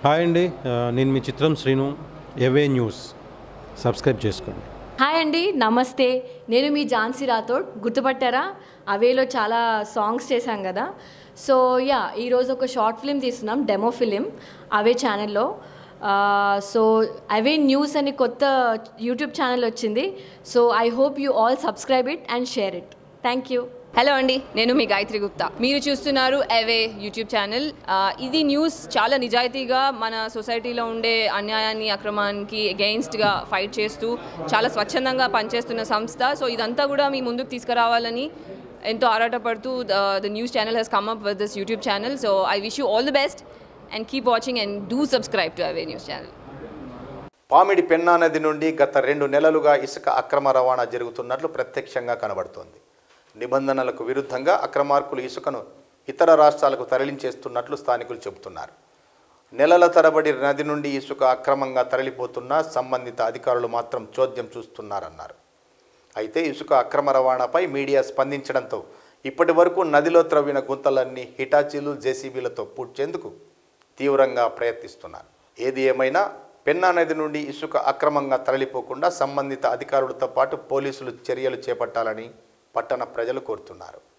hi అండి ఆ, నేను మీ Chitram Srinu away news subscribe చేసుకోండి హాయ్ అండి నమస్తే నేను మీ ఝాన్సీ రాథోడ్ గుర్తుపట్టారా అవేలో చాలా సాంగ్స్ చేశాం కదా సో యా ఈరోజు ఒక షార్ట్ ఫిలిం తీస్తున్నాం డెమో ఫిలిం అవే ఛానల్లో సో అవే న్యూస్ అని కొత్త యూట్యూబ్ ఛానల్ వచ్చింది so I hope you all subscribe it and share it thank you hello అండి నేను మీ గాయత్రి గుప్తా మీరు చూస్తున్నారు అవే యూట్యూబ్ ఛానల్ ఆ, ఇది న్యూస్ చాలా నిజాయితీగా మన సొసైటీలో ఉండే అన్యాయాన్ని అక్రమానికి అగెయిన్స్ట్గా ఫైట్ చేస్తూ చాలా స్వచ్ఛందంగా పనిచేస్తున్న సంస్థ సో ఇదంతా కూడా మీ ముందుకు తీసుకురావాలని ఎంతో ఆరాటపడుతూ the news channel has come up with this YouTube channel so I wish you all the best and keep watching and do subscribe to away news channel Pamidi Penna నది నుండి గత రెండు నెలలుగా ఇసుక అక్రమ రవాణా జరుగుతున్నట్లు ప్రత్యక్షంగా కనబడుతోంది నిబంధనలకు విరుద్ధంగా అక్రమార్కులు ఇసుకను ఇతర రాష్ట్రాలకు తరలించేస్తున్నట్లు స్థానికులు చెబుతున్నారు నెలల తరబడి నది నుండి ఇసుక అక్రమంగా తరలిపోతున్నా సంబంధిత అధికారులు మాత్రం చోద్యం చూస్తున్నారన్నారు అయితే ఇసుక అక్రమ రవాణాపై మీడియా స్పందించడంతో ఇప్పటి వరకు నదిలో త్రవ్విన గుంతలన్నీ హిటాచీలు జేసీబీలతో పూడ్చేందుకు తీవ్రంగా ప్రయత్నిస్తున్నారు ఏది ఏమైనా పెన్నా నది నుండి ఇసుక అక్రమంగా తరలిపోకుండా సంబంధిత అధికారులతో పాటు పోలీసులు చర్యలు చేపట్టాలని పట్టణ ప్రజలు కోరుతున్నారు